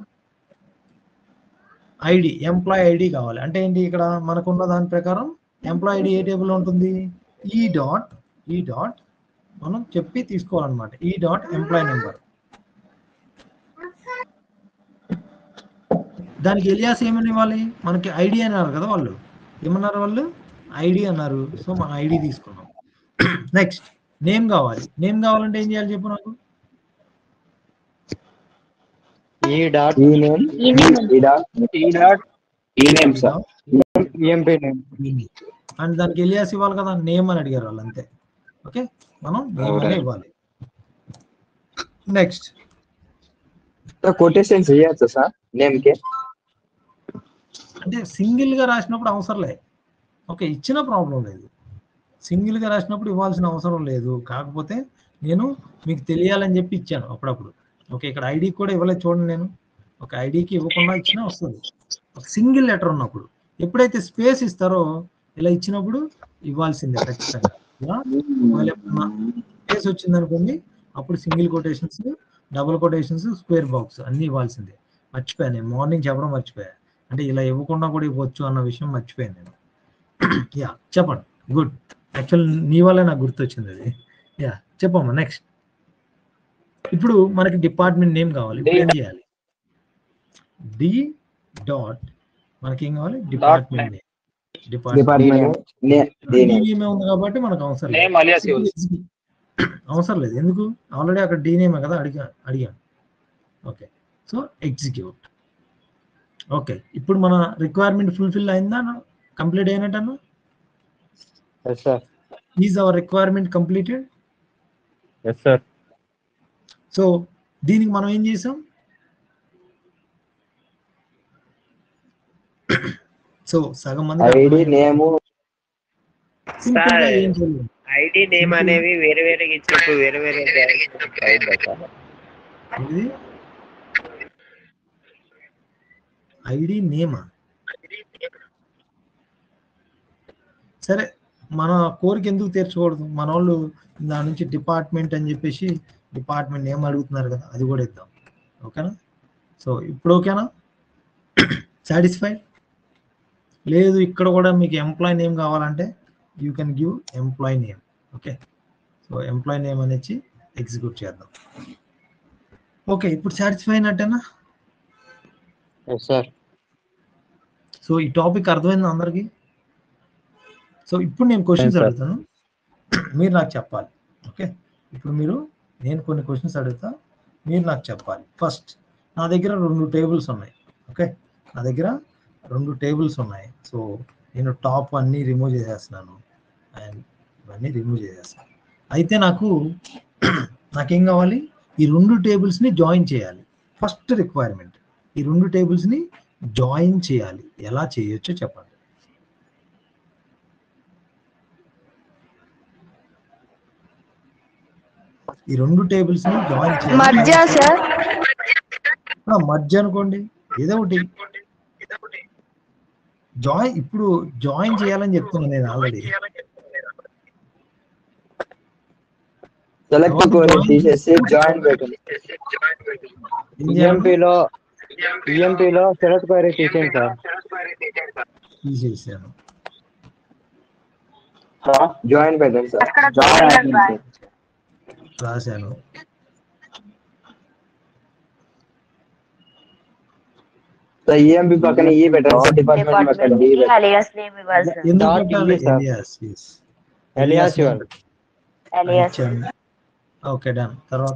ఐడి ఎంప్లాయ్ ఐడి కావాలి అంటే ఏంటి ఇక్కడ మనకున్న దాని ప్రకారం ఎంప్లాయ్ ఐడి ఏ టేబుల్ ఉంటుంది ఈ డాట్ ఈ డాట్ మనం చెప్పి తీసుకోవాలన్నమాట ఈ డాట్ ఎంప్లాయ్ నెంబర్ దానికి ఎలియాస్ ఏమని ఇవ్వాలి మనకి ఐడి అన్నారు కదా వాళ్ళు ఏమన్నారు వాళ్ళు ఐడి అన్నారు సో మన ఐడి తీసుకున్నాం నెక్స్ట్ నేమ్ కావాలి నేమ్ కావాలంటే ఏం చేయాలి చెప్పు నాకు ఈ డాట్ ఈ నేమ్ ఈ నేమ్ ఈ dot E dot E name sir EMP name and దానికి ఎలియాస్ ఇవ్వాలి కదా నేమ్ అని అడిగారు వాళ్ళు అంతే ఓకే మనం నేమ్ అనే ఇవ్వాలి నెక్స్ట్ కొటేషన్స్ ఇవ్వచ్చు సార్ నేమ్ కి అంటే సింగిల్ గా రాసినప్పుడు అవసరం లేదు ఓకే ఇచ్చిన ప్రాబ్లం లేదు సింగిల్ గా రాసినప్పుడు ఇవ్వాల్సిన అవసరం లేదు కాకపోతే నేను మీకు తెలియాలని చెప్పి ఇచ్చాను అప్పుడప్పుడు ఓకే ఇక్కడ ఐడి కూడా ఇవ్వలేదు చూడండి నేను ఒక ఐడికి ఇవ్వకుండా ఇచ్చినా వస్తుంది ఒక సింగిల్ లెటర్ ఉన్నప్పుడు ఎప్పుడైతే స్పేస్ ఇస్తారో ఇలా ఇచ్చినప్పుడు ఇవ్వాల్సిందే ఖచ్చితంగా ఇలా ఒకవేళ ఎప్పుడన్నా స్పేస్ వచ్చింది అనుకోండి అప్పుడు single quotations double quotations square box అన్ని ఇవ్వాల్సిందే మర్చిపోయాను నేను మార్నింగ్ చెప్పడం మర్చిపోయా అంటే ఇలా ఇవ్వకుండా కూడా ఇవ్వచ్చు అన్న విషయం మర్చిపోయాను నేను యా చెప్పండి గుడ్ యాక్చువల్ నీ వల్ల నాకు గుర్తొచ్చింది అది యా చెప్పమ్మా నెక్స్ట్ ఇప్పుడు మనకి డిపార్ట్మెంట్ నేమ్ కావాలి ఇప్పుడు ఏం చేయాలి డి డాట్ మనకి ఏం కావాలి డిపార్ట్మెంట్ నేమ్ డిపార్ట్మెంట్ డిపార్ట్మెంట్ దీని నేమ్ ఉంది కాబట్టి మనకు అవసరం లేదు నేమ్ అలియాస్ ఇప్పుడు execute- అవసరం లేదు ఎందుకు ఆల్రెడీ అక్కడ డీ నేమే కదా అడిగా అడిగాను ఓకే సో ఎగ్జిక్యూట్ ఓకే ఇప్పుడు మన రిక్వైర్మెంట్ ఫుల్ఫిల్ అయిందా కంప్లీట్ అయినట్టన్నా yes sir is our requirement completed yes sir so దీనికి మనం ఏం చేసాం సో సగం మంది ఐడి నేమ్ సింపుల్ గా Sir. ఏం చేయలేదు ఐడి నేమ్ అనేవి వేరే వేరే ఇచ్చినప్పుడు వేరే వేరే అయిందా సార్ ఇది ఐడి నేమా సరే మన కోరిక ఎందుకు తీర్చకూడదు మన వాళ్ళు దాని నుంచి డిపార్ట్మెంట్ అని చెప్పేసి డిపార్ట్మెంట్ ఏం అడుగుతున్నారు కదా అది కూడా ఇద్దాం ఓకేనా సో ఇప్పుడు ఓకేనా సాటిస్ఫై లేదు ఇక్కడ కూడా మీకు ఎంప్లాయ్ నేమ్ కావాలంటే you can give employee name okay so employee name అనేది ఎగ్జిక్యూట్ చేద్దాం ఓకే ఇప్పుడు సాటిస్ఫై అయినట్టేనా ఎస్ సార్ సో ఈ టాపిక్ అర్థమైంది అందరికి సో ఇప్పుడు నేను క్వశ్చన్స్ Yes, sir. అడుగుతాను మీరు నాకు చెప్పాలి ఓకే ఇప్పుడు మీరు నేను కొన్ని క్వశ్చన్స్ అడుగుతా మీరు నాకు చెప్పాలి ఫస్ట్ నా దగ్గర రెండు టేబుల్స్ ఉన్నాయి ఓకే నా దగ్గర రెండు టేబుల్స్ ఉన్నాయి సో నేను టాప్ అన్ని రిమూవ్ చేసేస్తున్నాను అండ్ ఇవన్నీ రిమూవ్ చేసేస్తాను అయితే నాకు నాకేం కావాలి ఈ రెండు టేబుల్స్ని జాయిన్ చేయాలి ఫస్ట్ రిక్వైర్మెంట్ ఈ రెండు టేబుల్స్ని జాయిన్ చేయాలి ఎలా చేయొచ్చో చెప్పండి ఈ రెండు టేబుల్స్ ని జాయిన్ మధ్య సార్ మధ్య అనుకోండి ఏదో ఒకటి జాయిన్ ఇప్పుడు జాయిన్ చేయాలని చెప్తున్నాను నేను ఆల్రెడీ సెలెక్ట్ కోరి తీసేసి జాయిన్ పెట్టండి ఏం చేయాలి? ఈఎంపీలో ఈఎంపీలో సెలెక్ట్ క్వైరీ తీసేయండి సార్ తీసేసాను జాయిన్ పెట్టండి సార్ అక్కడ జాయిన్ జాయిన్ అయింది రాయండి. రాశాను సో ఈఎంపీ పక్కన ఈ పెట్టండి సార్ డిపార్ట్మెంట్ పక్కన డి డిపార్ట్మెంట్ కి పెట్టండి అలియాస్ నేమ్ ఇవ్వాలి సార్ ఎందుకు Dot పెట్టాలి is, sir. Alias yes. Alias ఇవ్వాలి అలియాస్ ఇచ్చాను ఓకే డన్ తర్వాత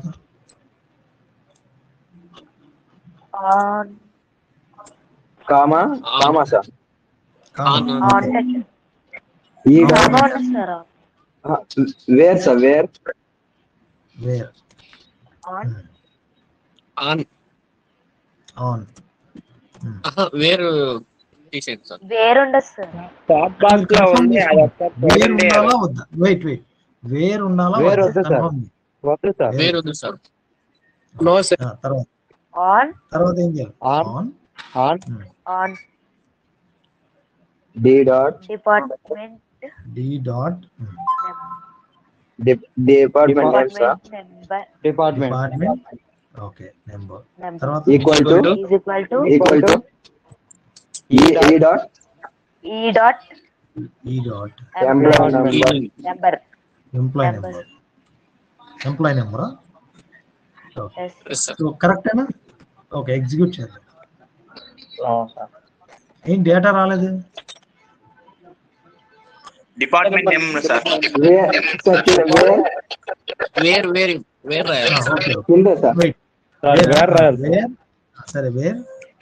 on comma comma sir on touch E on on sir where sir where where on on on ఆహా, where తీసేయండి సార్ వేర్ ఉండదు sir top box లో ఉంది అది ఒక్క వేర్ చూడండి. ఉండాలా వద్దా వెయిట్ వెయిట్ వేర్ ఉండాలా వేర్ వద్దా? వద్దు, sir. Confirm చేయి. వద్దు సార్ వేరు ఉంది సార్ నో సార్ ఆ, తర్వాత ఆన్ తర్వాత ఏం చేయాలి on on on on D dot department D dot department name sir department number department department okay number number తర్వాత equal to is equal to equal to E E dot E dot E dot employee number number employee Number. Number employee నెంబరా yes yes sir so కరెక్టేనా okay execute చేద్దాం sir ఏం data రాలేదు department name sir where sir కింద where where where where రాయాలి sir okay కింద sir wait sir where రాయాలి where సరే వేర్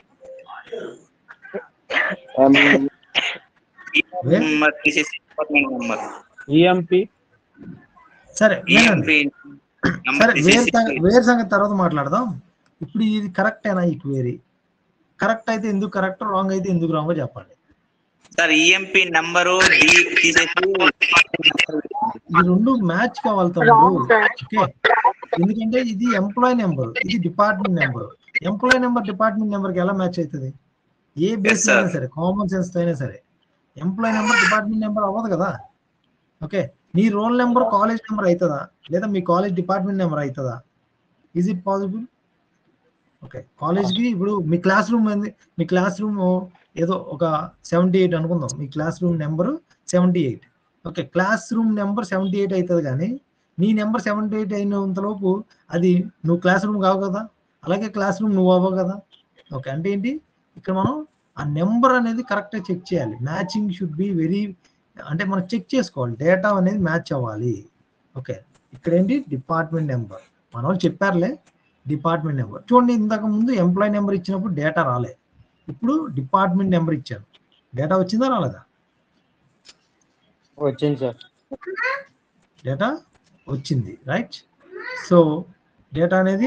ఎం, వేర్ నెంబర్ తీసేసి డిపార్ట్మెంట్ నెంబర్ ఈఎంపీ సరే వినండి. నెంబర్ సరే వేర్ తీసేసి త- వేర్ సంగతి తర్వాత మాట్లాడదాం ఇప్పుడు ఇది కరెక్టేనా ఈ క్వేరీ కరెక్ట్ అయితే ఎందుకు కరెక్ట్ రాంగ్ అయితే ఎందుకు రాంగో చెప్పండి సార్ ఈఎంపీ నంబరు డి తీసేసి ఈ రెండు మ్యాచ్ కావాలి తమ్ముడు ఓకే ఎందుకంటే ఇది ఎంప్లాయ్ నెంబర్ ఇది department number employee number department number కి ఎలా మ్యాచ్ అవుతుంది ఏ బేస్ sir. అయినా సరే కామన్ సెన్స్ తో అయినా సరే ఎంప్లాయ్ నెంబర్ డిపార్ట్మెంట్ నెంబర్ అవ్వదు కదా ఓకే నీ రోల్ నెంబర్ కాలేజ్ నెంబర్ అవుతుందా లేదా మీ కాలేజ్ డిపార్ట్మెంట్ నెంబర్ అవుతుందా ఈజ్ ఇట్ పాసిబుల్ ఓకే కాలేజ్కి ఇప్పుడు మీ క్లాస్ రూమ్ ఏంది మీ క్లాస్ రూమ్ ఏదో ఒక సెవెంటీ ఎయిట్ అనుకుందాం మీ classroom number seventy eight okay classroom number seventy eight అవుతుంది కానీ నీ నెంబర్ సెవెంటీ ఎయిట్ అయినంతలోపు అది నువ్వు క్లాస్ రూమ్ కావు కదా అలాగే క్లాస్ రూమ్ నువ్వు అవ్వవు కదా ఓకే అంటే ఏంటి ఇక్కడ మనం ఆ నెంబర్ అనేది కరెక్ట్గా చెక్ చేయాలి మ్యాచింగ్ షుడ్ బి వెరీ అంటే మనం చెక్ చేసుకోవాలి డేటా అనేది మ్యాచ్ అవ్వాలి ఓకే ఇక్కడ ఏంటి డిపార్ట్మెంట్ నెంబర్ మన వాళ్ళు చెప్పారులే డిపార్ట్మెంట్ నెంబర్ చూడండి ఇంతకు ముందు ఎంప్లాయ్ నెంబర్ ఇచ్చినప్పుడు డేటా రాలే ఇప్పుడు డిపార్ట్మెంట్ నెంబర్ ఇచ్చాను డేటా వచ్చిందా రాలేదా వచ్చింది సార్ డేటా వచ్చింది రైట్ సో డేటా అనేది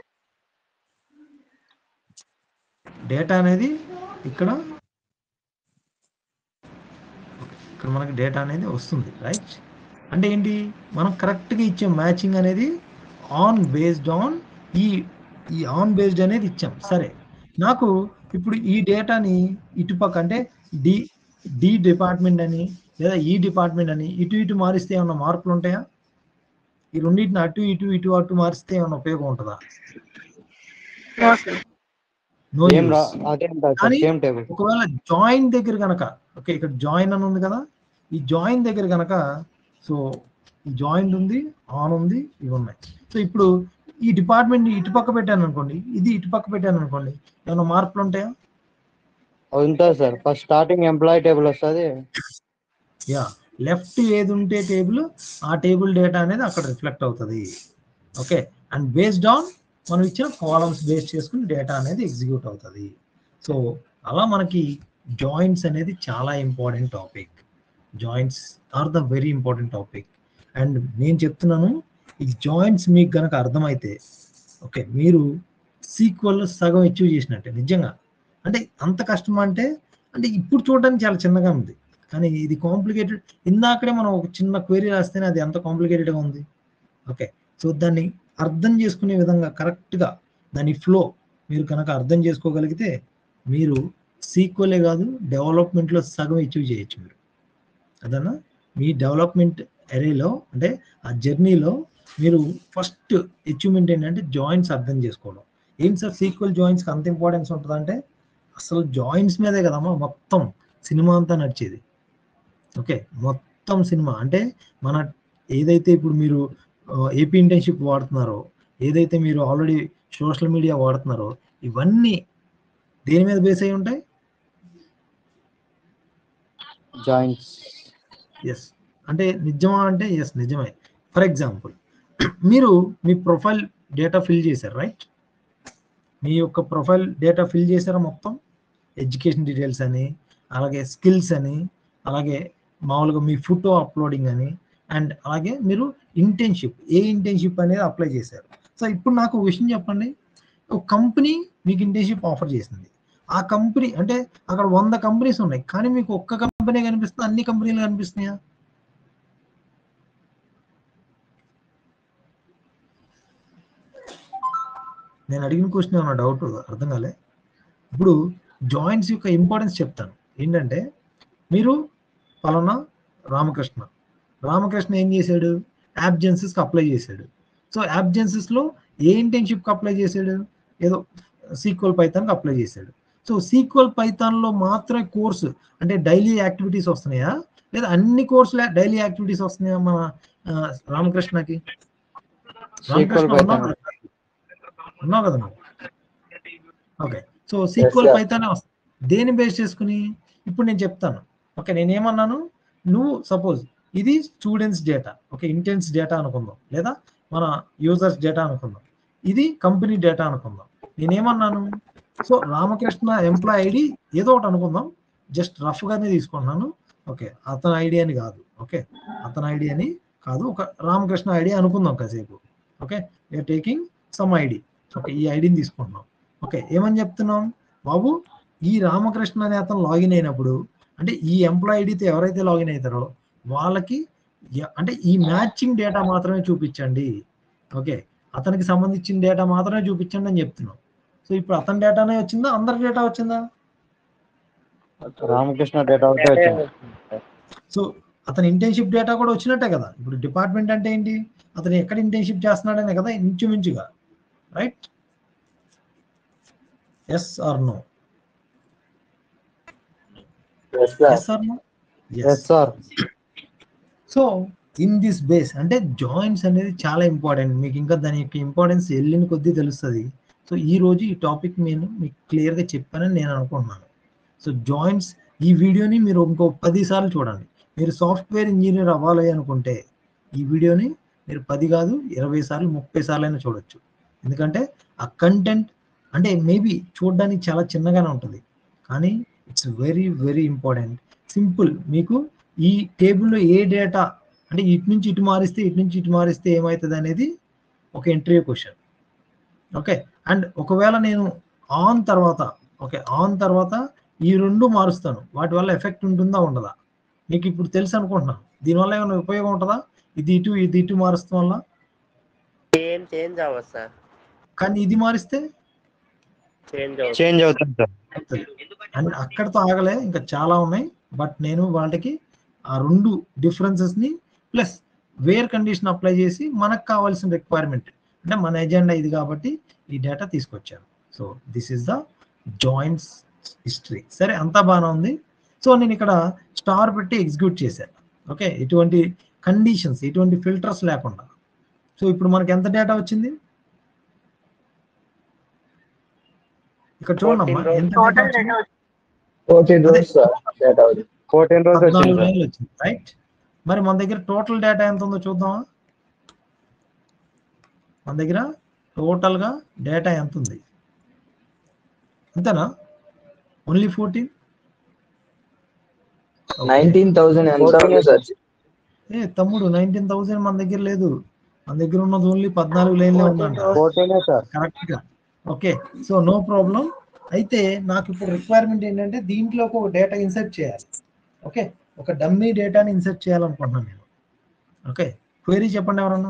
డేటా అనేది ఇక్కడ ఇక్కడ మనకి డేటా అనేది వస్తుంది రైట్ అంటే ఏంటి మనం కరెక్ట్గా ఇచ్చాం మ్యాచింగ్ అనేది ఆన్ బేస్డ్ ఆన్ ఈ ఈ ఆన్ బేస్డ్ అనేది ఇచ్చాం సరే నాకు ఇప్పుడు ఈ డేటాని ఇటుపక్క అంటే డి డి డిపార్ట్మెంట్ అని లేదా ఈ డిపార్ట్మెంట్ అని ఇటు ఇటు మారిస్తే ఏమన్నా మార్పులు ఉంటాయా ఈ రెండింటిని అటు ఇటు ఇటు అటు మారిస్తే ఏమన్నా ఉపయోగం ఉంటుందా No ఏం రా use. అదేం కాదు సార్ కానీ సేమ్ టేబుల్ ఒకవేళ జాయిన్ దగ్గర గనక ఓకే ఇక్కడ జాయిన్ అని ఉంది కదా ఈ జాయిన్ దగ్గర గనక సో ఈ జాయిన్ ఉంది ఆన్ ఉంది ఇవి ఉన్నాయి సో ఇప్పుడు ఈ డిపార్ట్మెంట్ ఇటు పక్క పెట్టాను అనుకోండి ఇది ఇటు పక్క పెట్టాను అనుకోండి ఏమైనా మార్పులు ఉంటాయా ఉంటుంది sir first starting employee table వస్తుంది యా లెఫ్ట్ ఏది ఉంటే టేబుల్ ఆ టేబుల్ డేటా అనేది అక్కడ రిఫ్లెక్ట్ అవుతుంది ఓకే అండ్ బేస్డ్ ఆన్ మనం ఇచ్చిన కాలమ్స్ బేస్ చేసుకుని డేటా అనేది ఎగ్జిక్యూట్ అవుతుంది సో అలా మనకి జాయింట్స్ అనేది చాలా important topic joints are the very important topic and నేను చెప్తున్నాను ఈ జాయింట్స్ మీకు గనక అర్థమైతే ఓకే మీరు సీక్వల్ సగం అచీవ్ చేసినట్టే నిజంగా అంటే అంత కష్టం అంటే అంటే ఇప్పుడు చూడడానికి చాలా చిన్నగా ఉంది కానీ ఇది కాంప్లికేటెడ్ ఇందాకడే మనం ఒక చిన్న క్వెరీ రాస్తేనే అది ఎంత కాంప్లికేటెడ్గా ఉంది ఓకే సో దాన్ని అర్థం చేసుకునే విధంగా కరెక్ట్గా దాని ఫ్లో మీరు కనుక అర్థం చేసుకోగలిగితే మీరు సీక్వలే కాదు డెవలప్మెంట్లో సగం అచీవ్ చేయొచ్చు మీరు అదన్నా మీ డెవలప్మెంట్ ఎరేలో అంటే ఆ జర్నీలో మీరు ఫస్ట్ అచీవ్మెంట్ ఏంటంటే జాయింట్స్ అర్థం చేసుకోవడం ఏంటి సార్ సీక్వల్ జాయింట్స్కి అంత ఇంపార్టెన్స్ ఉంటుందంటే అసలు జాయింట్స్ మీదే కదమ్మా మొత్తం సినిమా అంతా నడిచేది ఓకే మొత్తం సినిమా అంటే మన ఏదైతే ఇప్పుడు మీరు ఏపీ ఇంటర్న్షిప్ వాడుతున్నారో ఏదైతే మీరు ఆల్రెడీ సోషల్ మీడియా వాడుతున్నారో ఇవన్నీ దేని మీద బేస్ అయి ఉంటాయి జాయింట్స్ ఎస్ అంటే నిజమా అంటే ఎస్ నిజమే ఫర్ ఎగ్జాంపుల్ మీరు మీ ప్రొఫైల్ డేటా ఫిల్ చేశారు రైట్ మీ యొక్క ప్రొఫైల్ డేటా ఫిల్ చేశారా మొత్తం ఎడ్యుకేషన్ డీటెయిల్స్ అని అలాగే స్కిల్స్ అని అలాగే మామూలుగా మీ ఫోటో అప్లోడింగ్ అని అండ్ అలాగే మీరు ఇంటర్న్షిప్ ఏ ఇంటర్న్షిప్ అనేది అప్లై చేశారు సో ఇప్పుడు నాకు ఒక విషయం చెప్పండి ఒక కంపెనీ మీకు ఇంటర్న్షిప్ ఆఫర్ చేసింది ఆ కంపెనీ అంటే అక్కడ వంద కంపెనీస్ ఉన్నాయి కానీ మీకు ఒక్క కంపెనీ కనిపిస్తుంది అన్ని కంపెనీలు కనిపిస్తున్నాయా నేను అడిగిన క్వశ్చన్ ఏమన్నా డౌట్ అర్థం కాలే ఇప్పుడు జాయింట్స్ యొక్క ఇంపార్టెన్స్ చెప్తాను ఏంటంటే మీరు పలానా రామకృష్ణ రామకృష్ణ ఏం చేశాడు యాప్ జెన్సెస్కి అప్లై చేశాడు సో యాప్ జెన్సెస్లో ఏ ఇంటర్న్షిప్కి అప్లై చేశాడు ఏదో సీక్వల్ పైథాన్కి అప్లై చేశాడు సో సీక్వల్ పైథాన్లో మాత్రమే కోర్సు అంటే డైలీ యాక్టివిటీస్ వస్తున్నాయా లేదా అన్ని కోర్సులు డైలీ యాక్టివిటీస్ వస్తున్నాయా మన ఆ, రామకృష్ణకి సీక్వల్ రామకృష్ణ ఉన్నావు పైథాన్ కదా? ఉన్నావు కదా నువ్వు ఓకే సో సీక్వల్ sir. పైథానే వస్తుంది దేని బేస్ చేసుకుని ఇప్పుడు నేను చెప్తాను ఓకే నేను ఏమన్నాను నువ్వు సపోజ్ ఇది students data okay interns data అనుకుందాం లేదా మన యూజర్స్ డేటా అనుకుందాం ఇది కంపెనీ డేటా అనుకుందాం నేనేమన్నాను సో రామకృష్ణ ఎంప్లాయ్ ఐడి ఏదో ఒకటి అనుకుందాం జస్ట్ రఫ్గానే తీసుకున్నాను ఓకే అతని ఐడి అని కాదు ఓకే అతని ఐడి అని కాదు ఒక రామకృష్ణ ఐడి అనుకుందాం కాసేపు okay you're taking some ID okay ఈ ఐడిని తీసుకుంటున్నాం ఓకే ఏమని చెప్తున్నాం బాబు ఈ రామకృష్ణ అనే అతను లాగిన్ అయినప్పుడు అంటే ఈ ఎంప్లాయ్ ఐడితో ఎవరైతే లాగిన్ అవుతారో వాళ్ళకి ఎ- అంటే ఈ మ్యాచింగ్ డేటా మాత్రమే చూపించండి ఓకే అతనికి సంబంధించిన డేటా మాత్రమే చూపించండి అని చెప్తున్నాం సో ఇప్పుడు అతని డేటానే వచ్చిందా అందరి డేటా వచ్చిందా రామకృష్ణ డేటా ఒకటే వచ్చింది సో అతని ఇంటర్న్షిప్ డేటా కూడా వచ్చినట్టే కదా ఇప్పుడు డిపార్ట్మెంట్ అంటే ఏంటి అతను ఎక్కడ ఇంటర్న్షిప్ చేస్తున్నాడనే కదా ఇంచుమించుగా right yes or no yes or no yes sir so in this base అంటే జాయింట్స్ అనేది చాలా ఇంపార్టెంట్ మీకు ఇంకా దాని యొక్క ఇంపార్టెన్స్ వెళ్ళిన కొద్దీ తెలుస్తుంది సో ఈ రోజు ఈ టాపిక్ నేను మీకు క్లియర్గా చెప్పానని నేను అనుకుంటున్నాను సో జాయింట్స్ ఈ వీడియోని మీరు ఇంకో పది సార్లు చూడండి మీరు సాఫ్ట్వేర్ ఇంజనీర్ అవ్వాలి అనుకుంటే ఈ వీడియోని మీరు పది కాదు ఇరవై సార్లు ముప్పై సార్లు అయినా చూడొచ్చు ఎందుకంటే ఆ కంటెంట్ అంటే మేబీ చూడడానికి చాలా చిన్నగానే ఉంటుంది కానీ it's very very important simple మీకు ఈ టేబుల్లో ఏ డేటా అంటే ఇటు నుంచి ఇటు మారిస్తే ఇటు నుంచి ఇటు మారిస్తే ఏమవుతుంది అనేది ఒక ఇంటర్వ్యూ క్వశ్చన్ ఓకే అండ్ ఒకవేళ నేను ఆన్ తర్వాత ఓకే ఆన్ తర్వాత ఈ రెండు మారుస్తాను వాటి వల్ల ఎఫెక్ట్ ఉంటుందా ఉండదా మీకు ఇప్పుడు తెలుసు అనుకుంటున్నాను దీనివల్ల ఏమైనా ఉపయోగం ఉంటుందా ఇది ఇటు ఇది ఇటు మారుస్తాం వల్ల ఏం చేంజ్ అవ్వదు సార్ కానీ ఇది మారిస్తే చేంజ్ అవ్వదు చేంజ్ అవుతుంది సార్ అవుతుంది. అండ్ అక్కడితో ఆగలే ఇంకా చాలా ఉన్నాయి బట్ నేను వాళ్ళకి ఆ రెండు డిఫరెన్సెస్ ని ప్లస్ వేర్ కండిషన్ అప్లై చేసి మనకు కావాల్సిన రిక్వైర్మెంట్ అంటే మన ఎజెండా ఇది కాబట్టి ఈ డేటా తీసుకొచ్చాను so this is the joints history సరే అంతా బాగానే ఉంది సో నేను ఇక్కడ స్టార్ పెట్టి ఎగ్జిక్యూట్ చేశాను ఓకే ఎటువంటి కండిషన్స్ ఎటువంటి ఫిల్టర్స్ లేకుండా సో ఇప్పుడు మనకి ఎంత డేటా వచ్చింది ఇక్కడ చూడమ్మా 14 ఎంత total data data fourteen rows sir data ఉంది ఫోర్టీన్ రోజు వచ్చింది పద్నాలుగు సార్ లైన్లు వచ్చింది రైట్ మరి మన దగ్గర టోటల్ డేటా ఎంత ఉందో చూద్దామా మన దగ్గర టోటల్ గా డేటా ఎంత ఉంది అంతేనా ఓన్లీ ఫోర్టీన్ నైన్టీన్ థౌసండ్ ఎంత ఉంది సార్ ఏ తమ్ముడు నైన్టీన్ థౌసండ్ మన దగ్గర లేదు మన దగ్గర ఉన్నది ఓన్లీ పద్నాలుగు లైన్లే ఉందంట ఫోర్టీనే సార్ కరెక్ట్ గా ఓకే సో నో ప్రాబ్లం అయితే నాకు ఇప్పుడు రిక్వైర్మెంట్ ఏంటంటే దీంట్లోకి ఒక డేటా ఇన్సర్ట్ చేయాలి ఓకే ఒక డమ్మీ డేటాని ఇన్సర్ట్ చేయాలనుకుంటున్నాను నేను ఓకే క్వైరీ చెప్పండి ఎవరన్నా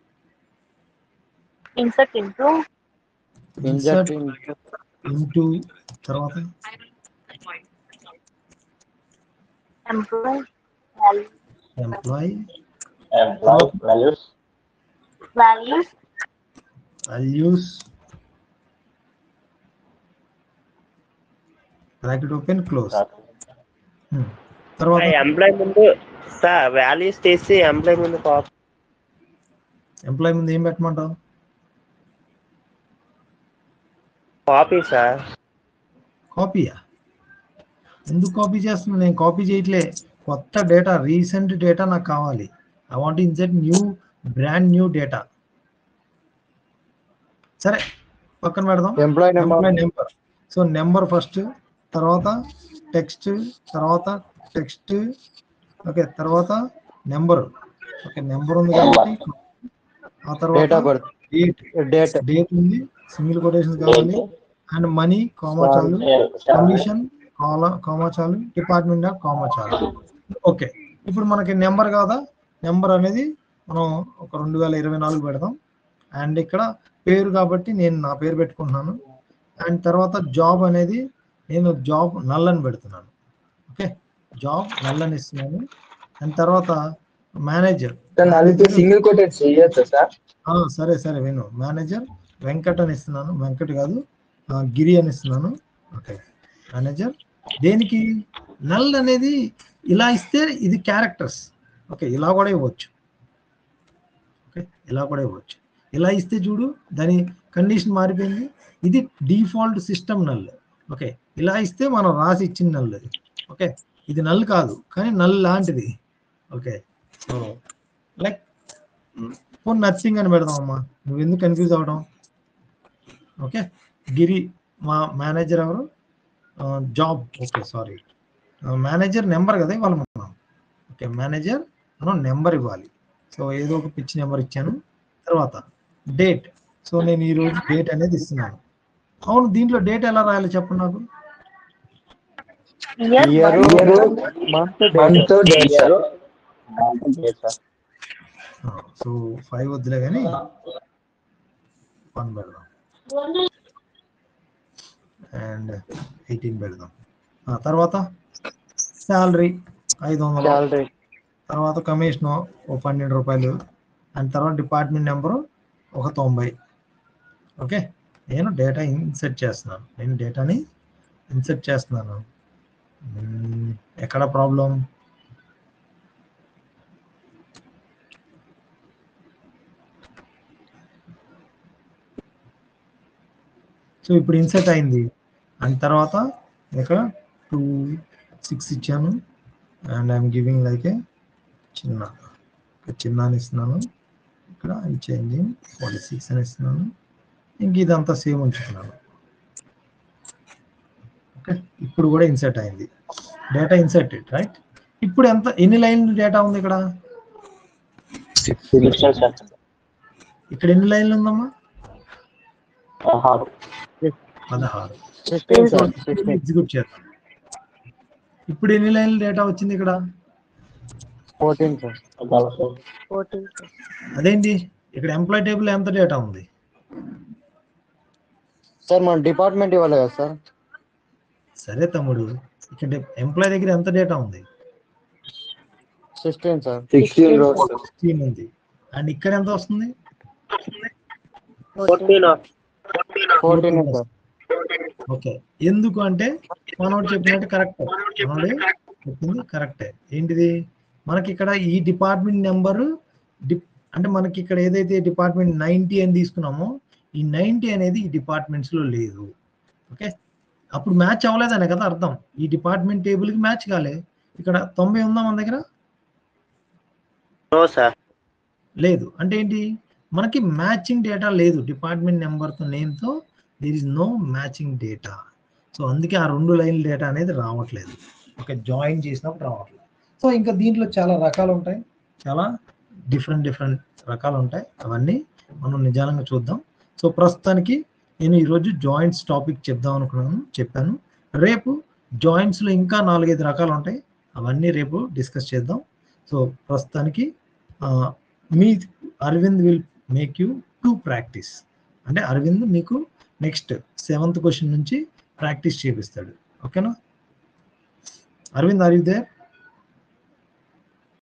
insert into insert inject into తర్వాత employee employee employee values values values bracket open close తర్వాత ఎంప్లాయ్ ముందు సార్ వాల్యూస్ తీసి ఎంప్లాయ్ ముందు కాపీ ఎంప్లాయీ ముందు ఏం పెట్టమంటావు కాపీ సార్ కాపీయా ఎందుకు కాపీ చేస్తున్నా నేను కాపీ చేయట్లే కొత్త డేటా రీసెంట్ డేటా నాకు కావాలి I want insert new brand new data సరే పక్కన పెడదాం employee number employee number so number first తర్వాత టెక్స్ట్ తర్వాత టెక్స్ట్ ఓకే తర్వాత నెంబర్ ఓకే నెంబర్ ఉంది కాబట్టి ఆ డేట్ తర్వాత of birth date date date ఉంది సింగిల్ కొటేషన్ కావాలి అండ్ మనీ కామా చాలు కమిషన్ కామా చాలు డిపార్ట్మెంట్ ఆఫ్ కామా చాలు ఓకే ఇప్పుడు మనకి నెంబర్ కాదా నెంబర్ అనేది మనం ఒక రెండు వేల ఇరవై నాలుగు పెడదాం అండ్ ఇక్కడ పేరు కాబట్టి నేను నా పేరు పెట్టుకుంటున్నాను అండ్ తర్వాత జాబ్ అనేది నేను జాబ్ నల్ అని పెడుతున్నాను ఓకే జాబ్ నల్ అని ఇస్తున్నాను అండ్ తర్వాత మేనేజర్ సార్ నాది సింగిల్ కోటెడ్ చేయొచ్చా సార్ ఆ, సరే సరే విను మేనేజర్ వెంకట్ అని ఇస్తున్నాను వెంకట్ కాదు ఆ, గిరి అని ఇస్తున్నాను ఓకే మేనేజర్ దేనికి నల్ అనేది ఇలా ఇస్తే ఇది క్యారెక్టర్స్ ఓకే ఇలా కూడా ఇవ్వచ్చు ఓకే ఇలా కూడా ఇవ్వచ్చు ఇలా ఇస్తే చూడు దాని కండిషన్ మారిపోయింది ఇది డిఫాల్ట్ సిస్టమ్ నల్ ఓకే ఇలా ఇస్తే మనం రాసి ఇచ్చిన నల్ అది ఓకే ఇది నల్ కాదు కానీ నల్ లాంటిది okay so like phone nothing అని పెడదాం అమ్మా నువ్వు ఎందుకు కన్ఫ్యూజ్ అవడం ఓకే గిరి మా మేనేజర్ ఎవరు job okay sorry manager number కదా ఇవ్వాలి మనం ఓకే మేనేజర్ మనం నెంబర్ ఇవ్వాలి సో ఏదో ఒక పిచ్ నెంబర్ ఇచ్చాను తర్వాత డేట్ సో నేను ఈ రోజు డేట్ అనేది ఇస్తున్నాను అవును దీంట్లో డేట్ ఎలా రాయాలి చెప్పండి నాకు year year year month month date sir sir so five వద్దులే కానీ వన్ పెడదాం అండ్ ఎయిటీన్ పెడదాం ఆ, తర్వాత శాలరీ ఐదు వందలు శాలరీ తర్వాత కమిషన్ ఓ పన్నెండు రూపాయలు అండ్ తర్వాత డిపార్ట్మెంట్ నెంబరు ఒక తొంభై ఓకే నేను డేటా ఇన్సెట్ చేస్తున్నాను నేను డేటాని ఇన్సెట్ చేస్తున్నాను మ్మ్, ఎక్కడ ప్రాబ్లం సో ఇప్పుడు ఇన్సెట్ అయింది అండ్ తర్వాత ఇక్కడ టూ సిక్స్ ఇచ్చాను and I'm giving like a చిన్న ఒక చిన్న అని ఇస్తున్నాను ఇక్కడ ఈ చేంజింగ్ ఫార్టీ సిక్స్ అని ఇస్తున్నాను ఇంక ఇదంతా సేమ్ ఉంచుతున్నాను ఓకే ఇప్పుడు కూడా ఇన్సర్ట్ అయింది డేటా ఇన్సర్టెడ్ రైట్ ఇప్పుడు ఎంత ఎన్ని లైన్లు డేటా ఉంది ఇక్కడ సిక్స్టీన్ సార్ ఇక్కడ ఎన్ని లైన్లు ఉందమ్మా పదహారు పదహారు సిక్స్టీన్ సార్ సిక్స్టీన్ ఎగ్జిక్యూట్ చేద్దాం ఇప్పుడు ఎన్ని లైన్లు డేటా వచ్చింది ఇక్కడ ఫోర్టీన్ సార్ పద్నాలుగు సార్ ఫోర్టీన్ అదేంటి ఇక్కడ ఎంప్లాయ్ టేబుల్ ఎంత డేటా ఉంది సార్ మన డిపార్ట్మెంట్ ఇవ్వాలి కదా సార్ సరే తమ్ముడు ఇక్కడ ఎంప్లాయ్ దగ్గర ఎంత డేటా ఉంది sixteen sir sixteen rows sixteen ఉంది అండ్ ఇక్కడ ఎంత వస్తుంది ఫోర్టీన్ ఫోర్టీన్ సార్ ఓకే ఎందుకు అంటే మనోడు చెప్పినట్టు కరెక్ట్ మనోడు చెప్పింది కరెక్టే ఏంటిది మనకి ఇక్కడ ఈ డిపార్ట్మెంట్ నెంబరు అంటే మనకి ఇక్కడ ఏదైతే డిపార్ట్మెంట్ నైన్టీ అని తీసుకున్నామో ఈ నైన్టీ అనేది ఈ డిపార్ట్మెంట్స్ లో లేదు ఓకే అప్పుడు మ్యాచ్ అవ్వలేదనే కదా అర్థం ఈ డిపార్ట్మెంట్ టేబుల్ కి మ్యాచ్ కాలే ఇక్కడ తొంభై ఉందా మన దగ్గర నో సార్ లేదు అంటే ఏంటి మనకి మ్యాచింగ్ డేటా లేదు డిపార్ట్మెంట్ నెంబర్తో నేమ్తో there is no matching data so అందుకే ఆ రెండు లైన్ల డేటా అనేది రావట్లేదు ఓకే జాయిన్ చేసినప్పుడు రావట్లేదు సో ఇంకా దీంట్లో చాలా రకాలు ఉంటాయి చాలా డిఫరెంట్ డిఫరెంట్ రకాలు ఉంటాయి అవన్నీ మనం నిజానంగా చూద్దాం సో ప్రస్తుతానికి నేను ఈరోజు జాయింట్స్ టాపిక్ చెప్దాం అనుకున్నాను చెప్పాను రేపు జాయింట్స్లో ఇంకా నాలుగైదు రకాలు ఉంటాయి అవన్నీ రేపు డిస్కస్ చేద్దాం సో ప్రస్తుతానికి ఆ, మీ Aravind will make you to practice అంటే అరవింద్ మీకు నెక్స్ట్ సెవెంత్ క్వశ్చన్ నుంచి ప్రాక్టీస్ చేపిస్తాడు ఓకేనా అరవింద్ ఆర్ యూ దేర్